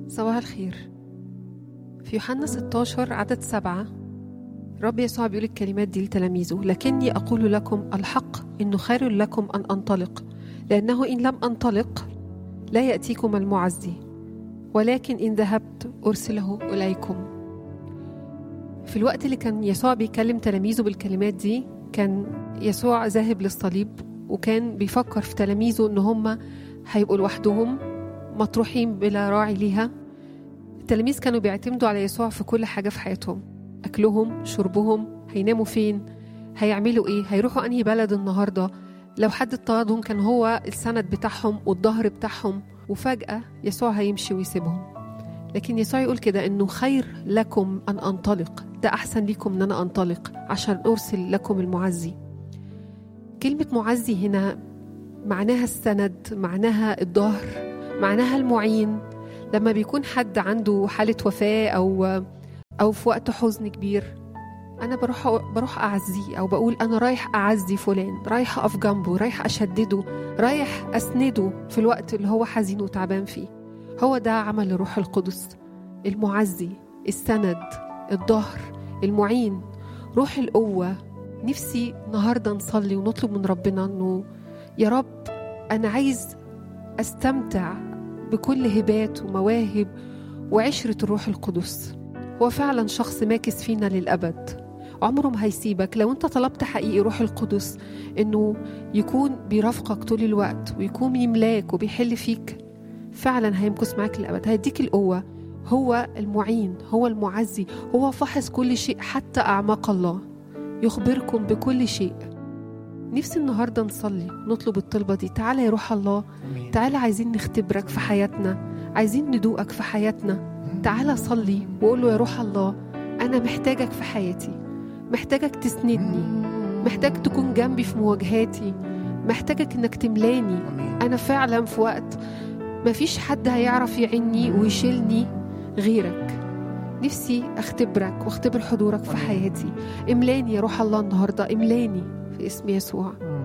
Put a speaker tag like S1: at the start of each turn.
S1: صباح الخير في يوحنا 16 عدد سبعة رب يسوع بيقول الكلمات دي لتلاميذه لكني أقول لكم الحق إنه خير لكم أن أنطلق لأنه إن لم أنطلق لا يأتيكم المعزي ولكن إن ذهبت أرسله إليكم في الوقت اللي كان يسوع بيكلم تلاميذه بالكلمات دي كان يسوع ذاهب للصليب وكان بيفكر في تلاميذه إن هم هيبقوا لوحدهم مطروحين بلا راعي ليها التلاميذ كانوا بيعتمدوا على يسوع في كل حاجة في حياتهم أكلهم شربهم هيناموا فين هيعملوا إيه هيروحوا أنهي بلد النهاردة لو حد اضطهدهم كان هو السند بتاعهم والظهر بتاعهم وفجأة يسوع هيمشي ويسيبهم لكن يسوع يقول كده إنه خير لكم أن أنطلق ده أحسن ليكم إن أنا أنطلق عشان أرسل لكم المعزي كلمة معزي هنا معناها السند معناها الظهر معناها المعين لما بيكون حد عنده حالة وفاة أو أو في وقت حزن كبير أنا بروح بروح أعزيه أو بقول أنا رايح أعزي فلان رايح أقف جنبه رايح أشدده رايح أسنده في الوقت اللي هو حزين وتعبان فيه هو ده عمل الروح القدس المعزي السند الظهر المعين روح القوة نفسي النهاردة نصلي ونطلب من ربنا أنه يا رب أنا عايز أستمتع بكل هبات ومواهب وعشرة الروح القدس هو فعلا شخص ماكس فينا للأبد عمره ما هيسيبك لو انت طلبت حقيقي روح القدس انه يكون بيرافقك طول الوقت ويكون يملاك وبيحل فيك فعلا هيمكث معاك للأبد هيديك القوة هو المعين هو المعزي هو فحص كل شيء حتى أعماق الله يخبركم بكل شيء نفسي النهاردة نصلي نطلب الطلبة دي تعالى يا روح الله
S2: امين
S1: تعالى عايزين نختبرك في حياتنا عايزين ندوقك في حياتنا تعالى صلي وقول له يا روح الله أنا محتاجك في حياتي محتاجك تسندني محتاج تكون جنبي في مواجهاتي محتاجك إنك تملاني
S2: امين
S1: أنا فعلا في وقت مفيش حد هيعرف يعني ويشيلني غيرك نفسي أختبرك واختبر حضورك في
S2: آمين.
S1: حياتي املاني يا روح الله النهاردة املاني في اسم يسوع
S2: مم.